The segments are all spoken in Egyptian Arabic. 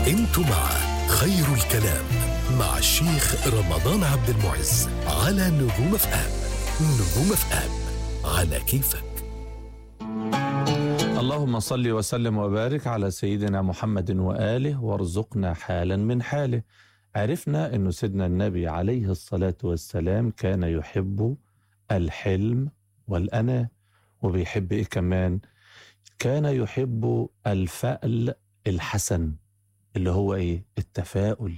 انتم مع خير الكلام مع الشيخ رمضان عبد المعز على نجوم اف ام نجوم اف ام على كيفك اللهم صل وسلم وبارك على سيدنا محمد وآله وارزقنا حالا من حاله عرفنا أن سيدنا النبي عليه الصلاة والسلام كان يحب الحلم والأنا وبيحب إيه كمان كان يحب الفأل الحسن اللي هو إيه التفاؤل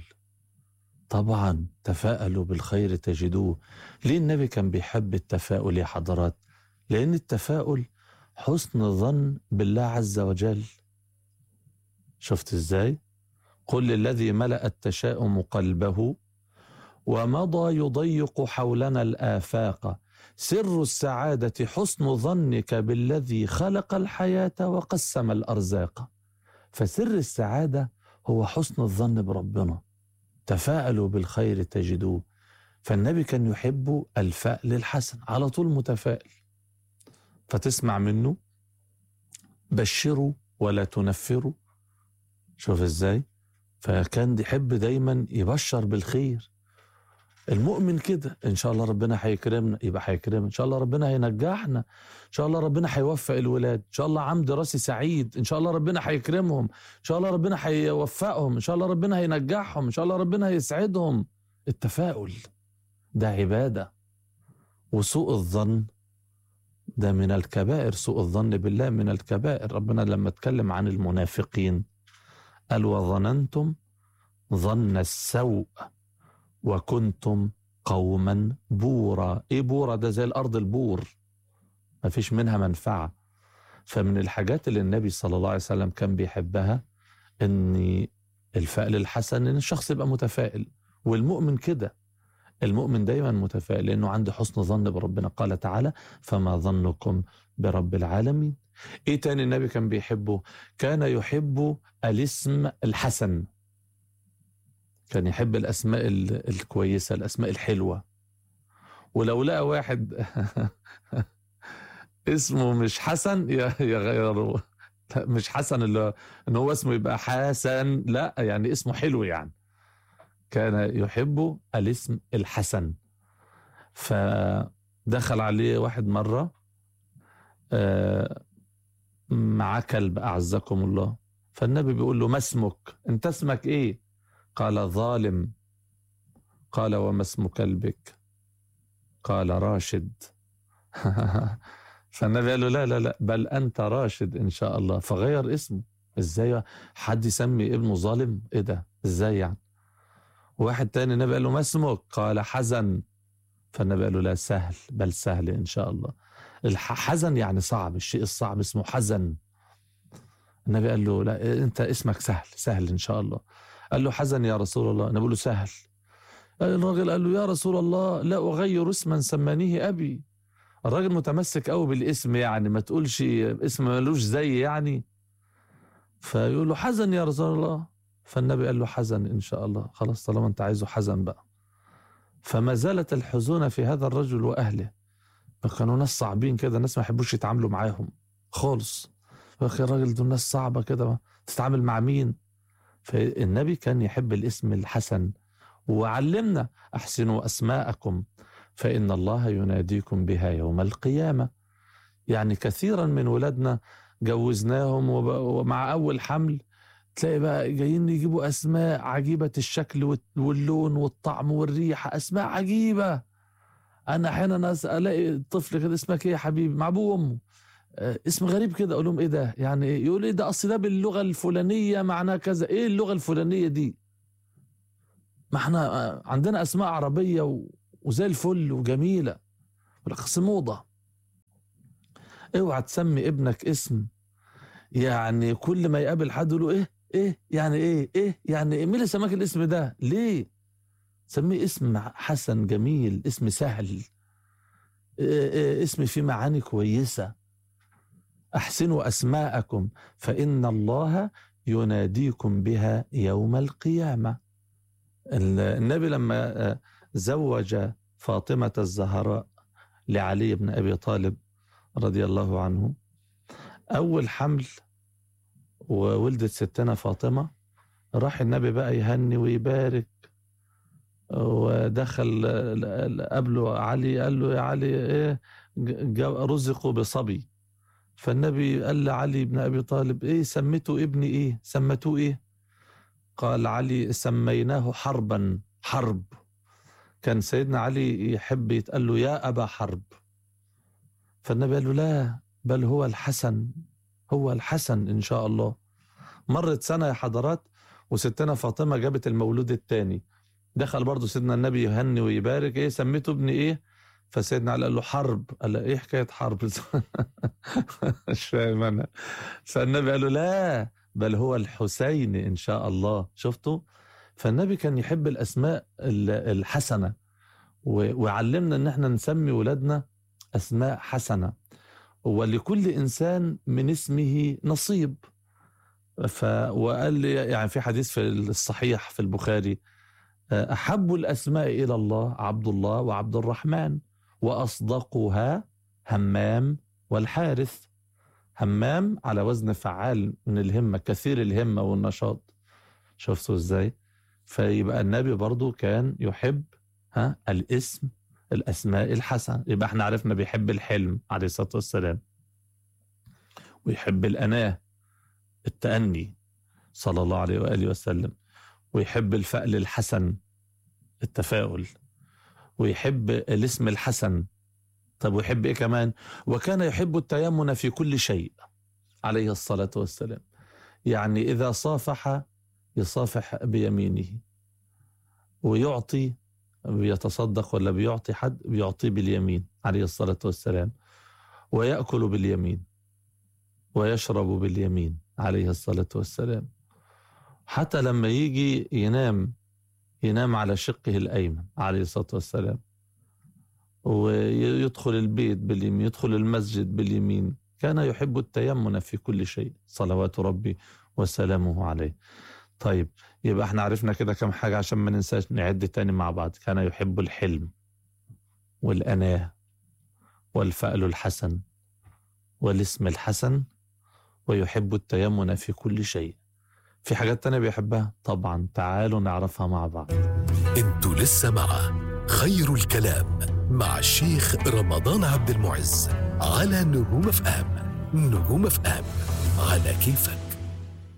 طبعا تفاءلوا بالخير تجدوه ليه النبي كان بيحب التفاؤل يا حضرات لأن التفاؤل حسن الظن بالله عز وجل شفت ازاي قل الذي ملأ التشاؤم قلبه ومضى يضيق حولنا الآفاق سر السعادة حسن ظنك بالذي خلق الحياة وقسم الأرزاق فسر السعادة هو حسن الظن بربنا تفاءلوا بالخير تجدوه فالنبي كان يحب الفأل الحسن على طول متفائل فتسمع منه بشروا ولا تنفروا شوف ازاي فكان يحب دايما يبشر بالخير المؤمن كده ان شاء الله ربنا هيكرمنا يبقى هيكرمنا ان شاء الله ربنا هينجحنا ان شاء الله ربنا هيوفق الولاد ان شاء الله عام دراسي سعيد ان شاء الله ربنا هيكرمهم ان شاء الله ربنا هيوفقهم ان شاء الله ربنا هينجحهم ان شاء الله ربنا هيسعدهم التفاؤل ده عباده وسوء الظن ده من الكبائر سوء الظن بالله من الكبائر ربنا لما اتكلم عن المنافقين قال وظننتم ظن السوء وكنتم قوما بورا ايه بورا ده زي الارض البور ما فيش منها منفعة فمن الحاجات اللي النبي صلى الله عليه وسلم كان بيحبها ان الفأل الحسن ان الشخص يبقى متفائل والمؤمن كده المؤمن دايما متفائل لانه عنده حسن ظن بربنا قال تعالى فما ظنكم برب العالمين ايه تاني النبي كان بيحبه كان يحب الاسم الحسن كان يحب الاسماء ال- الكويسه الاسماء الحلوه ولو لقى واحد اسمه مش حسن ي- يغيره لا مش حسن اللي ان هو اسمه يبقى حسن لا يعني اسمه حلو يعني كان يحب الاسم الحسن فدخل عليه واحد مرة آه، مع كلب أعزكم الله فالنبي بيقول له ما اسمك انت اسمك ايه قال ظالم قال وما اسم كلبك قال راشد فالنبي قال له لا لا لا بل أنت راشد إن شاء الله فغير اسمه ازاي حد يسمي ابنه ظالم ايه ده ازاي يعني واحد تاني النبي قال له ما اسمك قال حزن فالنبي قال له لا سهل بل سهل ان شاء الله الحزن يعني صعب الشيء الصعب اسمه حزن النبي قال له لا انت اسمك سهل سهل ان شاء الله قال له حزن يا رسول الله النبي قال له سهل الراجل قال له يا رسول الله لا اغير اسما سمانيه ابي الراجل متمسك قوي بالاسم يعني ما تقولش اسم ملوش زي يعني فيقول له حزن يا رسول الله فالنبي قال له حزن ان شاء الله خلاص طالما انت عايزه حزن بقى فما زالت الحزونة في هذا الرجل واهله كانوا ناس صعبين كده ناس ما يحبوش يتعاملوا معاهم خالص يا اخي الراجل دول ناس صعبة كده تتعامل مع مين فالنبي كان يحب الاسم الحسن وعلمنا احسنوا اسماءكم فان الله يناديكم بها يوم القيامة يعني كثيرا من ولادنا جوزناهم وب- ومع اول حمل تلاقي بقى جايين يجيبوا اسماء عجيبه الشكل وال- واللون والطعم والريحه اسماء عجيبه انا احيانا أس- الاقي طفل كده اسمك ايه يا حبيبي مع ابوه وامه آه، اسم غريب كده اقول لهم ايه ده يعني إيه؟ يقول ايه ده اصل ده باللغه الفلانيه معناه كذا ايه اللغه الفلانيه دي ما احنا آه، عندنا اسماء عربيه و- وزي الفل وجميله بس موضه اوعى تسمي ابنك اسم يعني كل ما يقابل حد يقول له ايه ايه يعني ايه ايه يعني ايه مين اللي سماك الاسم ده ليه سميه اسم حسن جميل اسم سهل إيه إيه اسم فيه معاني كويسة أحسنوا أسماءكم فإن الله يناديكم بها يوم القيامة ال- النبي لما آه، زوج فاطمة الزهراء لعلي بن أبي طالب رضي الله عنه أول حمل وولدت ستنا فاطمة راح النبي بقى يهني ويبارك ودخل قبله علي قال له يا علي ايه رزقوا بصبي فالنبي قال لعلي بن ابي طالب ايه سميته ابني ايه سمتوه ايه قال علي سميناه حربا حرب كان سيدنا علي يحب يتقال له يا ابا حرب فالنبي قال له لا بل هو الحسن هو الحسن ان شاء الله مرت سنه يا حضرات وستنا فاطمه جابت المولود الثاني دخل برضه سيدنا النبي يهني ويبارك ايه سميته ابن ايه فسيدنا علي قال له حرب قال له ايه حكايه حرب مش فاهم انا فالنبي قال له لا بل هو الحسين ان شاء الله شفتوا فالنبي كان يحب الاسماء الحسنه وعلمنا ان احنا نسمي ولادنا اسماء حسنه ولكل انسان من اسمه نصيب ف وقال لي يعني في حديث في الصحيح في البخاري احب الاسماء الى الله عبد الله وعبد الرحمن واصدقها همام والحارث همام على وزن فعال من الهمه كثير الهمه والنشاط شفتوا ازاي فيبقى النبي برضو كان يحب ها الاسم الاسماء الحسنه يبقى احنا عرفنا بيحب الحلم عليه الصلاه والسلام ويحب الاناه التاني صلى الله عليه واله وسلم ويحب الفأل الحسن التفاؤل ويحب الاسم الحسن طب ويحب ايه كمان وكان يحب التيمن في كل شيء عليه الصلاة والسلام يعني إذا صافح يصافح بيمينه ويعطي بيتصدق ولا بيعطي حد بيعطيه باليمين عليه الصلاة والسلام ويأكل باليمين ويشرب باليمين عليه الصلاة والسلام حتى لما يجي ينام ينام على شقه الأيمن عليه الصلاة والسلام ويدخل البيت باليمين يدخل المسجد باليمين كان يحب التيمن في كل شيء صلوات ربي وسلامه عليه طيب يبقى احنا عرفنا كده كم حاجة عشان ما ننساش نعد تاني مع بعض كان يحب الحلم والأناة والفأل الحسن والاسم الحسن ويحب التيمن في كل شيء في حاجات تانية بيحبها طبعا تعالوا نعرفها مع بعض انتوا لسه مع خير الكلام مع الشيخ رمضان عبد المعز على نجوم اف ام نجوم اف ام على كيفك